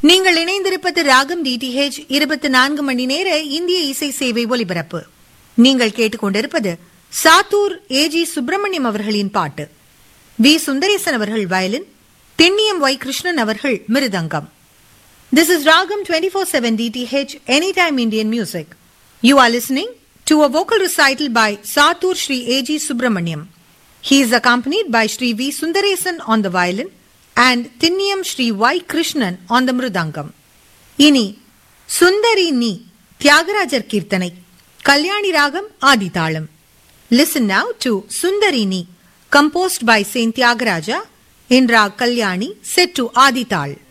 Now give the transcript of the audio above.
நீங்கள் இணைந்திருப்பது ராகம் டிடிஹெச் இருபத்தி நான்கு மணி நேர இந்திய இசை சேவை ஒலிபரப்பு நீங்கள் கேட்டுக்கொண்டிருப்பது சாத்தூர் ஏஜி சுப்பிரமணியம் அவர்களின் பாட்டு வி சுந்தரேசன் அவர்கள் வயலின் தென்னியம் ஒய் கிருஷ்ணன் அவர்கள் மிருதங்கம் This is Ragam 24/7 DTH Anytime Indian Music. You are listening to a vocal recital by Satur Sri A.G. Subramaniam. He is accompanied by Sri V. Sundaresan on the violin and Tinniyam Sri Y. Krishnan on the mridangam. இனி சுந்தரி நீ தியாகராஜர் கீர்த்தனை கல்யாணி ராகம் ஆதிதாளம் listen now to Sundari Nee composed by Saint Tyagaraja in Rag Kalyani set to ஆதிதாள்